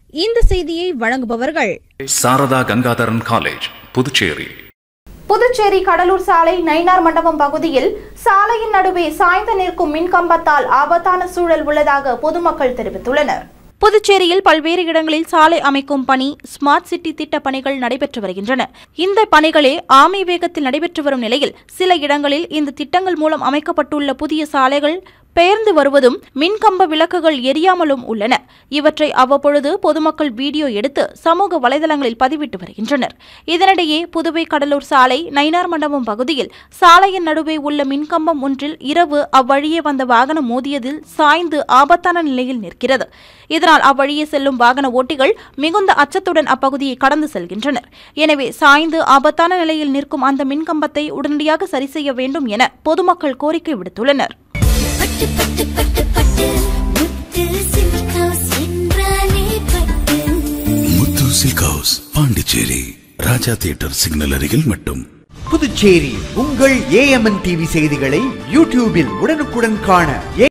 இந்த செய்தியை வழங்குபவர்கள் சாரதா கங்காதரன் காலேஜ் புதுச்சேரி புதுச்சேரி கடலூர் சாலை நயினார் மண்டபம் பகுதியில் சாலையின் நடுவே சாய்ந்து நிற்கும் மின்கம்பத்தால் ஆபத்தான சூழல் உள்ளதாக பொதுமக்கள் தெரிவித்துள்ளனர் புதுச்சேரியில் பல்வேறு இடங்களில் சாலை அமைக்கும் பணி ஸ்மார்ட் சிட்டி திட்ட பணிகள் நடைபெற்று வருகின்றன இந்த பணிகளே ஆமை வேகத்தில் நடைபெற்று வரும் நிலையில் சில இடங்களில் இந்த திட்டங்கள் மூலம் அமைக்கப்பட்டுள்ள புதிய சாலைகள் பெயர்ந்து வருவதும் மின்கம்ப விளக்குகள் எரியாமலும் உள்ளன இவற்றை அவ்வப்பொழுது பொதுமக்கள் வீடியோ எடுத்து சமூக வலைதளங்களில் பதிவிட்டு வருகின்றனர் இதனிடையே புதுவை கடலூர் சாலை நயினார் மண்டபம் பகுதியில் சாலையின் நடுவே உள்ள மின்கம்பம் ஒன்றில் இரவு அவ்வழியே வந்த வாகனம் மோதியதில் சாய்ந்து ஆபத்தான நிலையில் நிற்கிறது இதனால் அவ்வழியே செல்லும் வாகன ஓட்டிகள் மிகுந்த அச்சத்துடன் அப்பகுதியை கடந்து செல்கின்றனர் எனவே சாய்ந்து ஆபத்தான நிலையில் நிற்கும் அந்த மின்கம்பத்தை உடனடியாக சரி செய்ய வேண்டும் என பொதுமக்கள் கோரிக்கை விடுத்துள்ளனர் பட்டு பட்டு பட்டு பட்டு முத்து சில்க் ஹவுஸ் என்றாலே பட்டு Muthu silk house Pondicherry Raja theatre signal அருகில் மட்டும் புதுச்சேரி உங்கள் ஏஎம்என் டிவி செய்திகளை யூடியூபில் உடனுக்குடன் காண